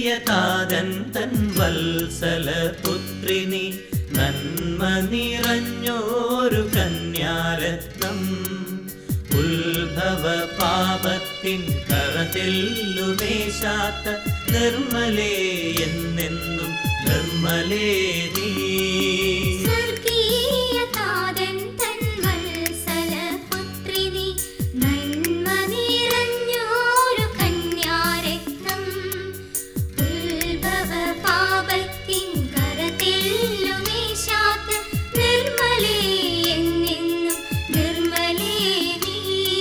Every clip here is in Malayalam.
താതൻ തൻ വത്സല പുത്രിനി നന്മ നിറഞ്ഞോരു കന്യാരത്നം ഉത്ഭവ പാപത്തിൻ കറതെല്ലുമേശാത്ത നിർമ്മലേ എന്നെന്നും നിർമ്മലേ നീ സ്വർഗീയ താതൻ തൻ വത്സല പുത്രിനി നന്മ നിറഞ്ഞോരു കന്യാരത്നം ഉത്ഭവ പാപത്തിൻ കരതെല്ലുമേശാത്ത നിർമ്മലേ എന്നെന്നും നിർമ്മലേ നീ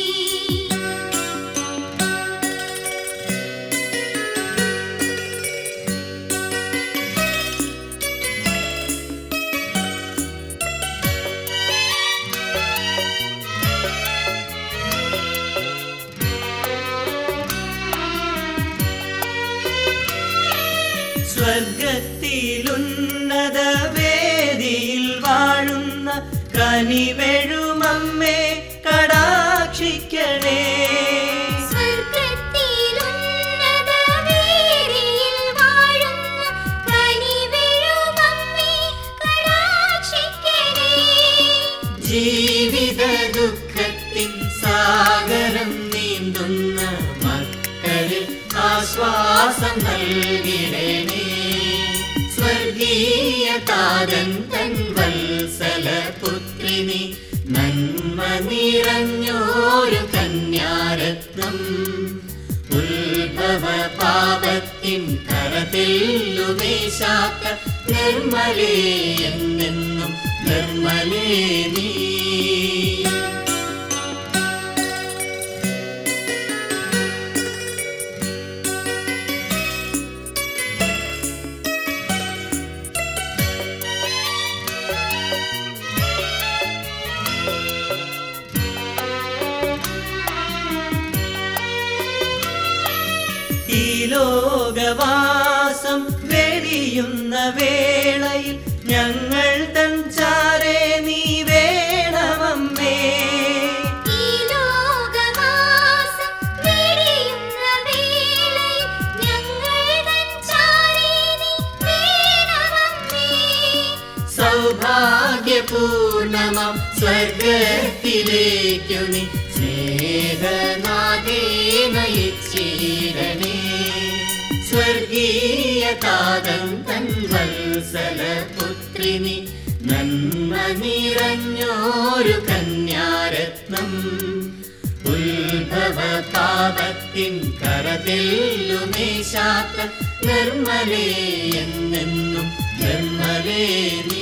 സ്വർഗത്തിലുന്നത വേദിയിൽ വാഴുന്ന കനിവെഴുമമ്മേ കടാക്ഷിക്കണേ സ്വർഗത്തിലുന്നത വേദിയിൽ വാഴുന്ന കനിവെഴുമമ്മേ കടാക്ഷിക്കണേ ജീവിത ദുഃഖത്തിൻ സാഗരം നീന്തുന്ന മക്കളിൽ ആശ്വാസം നൽകിടണേ സ്വർഗീയ താതൻ തൻ വത്സല പുത്രിനി നന്മ നിറഞ്ഞോരു കന്യാരത്നം ഉത്ഭവ പാപത്തിൻ കരതെല്ലുമേശാത്ത നിർമ്മലേ എന്നെന്നും നിർമ്മലേ നീ ഈ ലോകവാസം വെടിയുന്ന വേളയിൽ ഞങ്ങൾ തൻ ചാരേ നീ വേണമമ്മേ ഈ ലോകവാസം വെടിയുന്ന വേളയിൽ ഞങ്ങൾ തൻ ചാരേ നീ വേണമമ്മേ സൗഭാഗ്യപൂർണമാം സ്വർഗത്തിലേക്കു നീ സ്നേഹനാഥേ നയിച്ചിടണേ സ്വർഗീയ താതൻ തൻ വത്സല പുത്രിനി നന്മ നിറഞ്ഞോരു കന്യാരത്നം ഉത്ഭവ പാപത്തിൻ കരതെല്ലുമേശാത്ത നിർമ്മലേ എന്നെന്നും നിർമ്മലേ നീ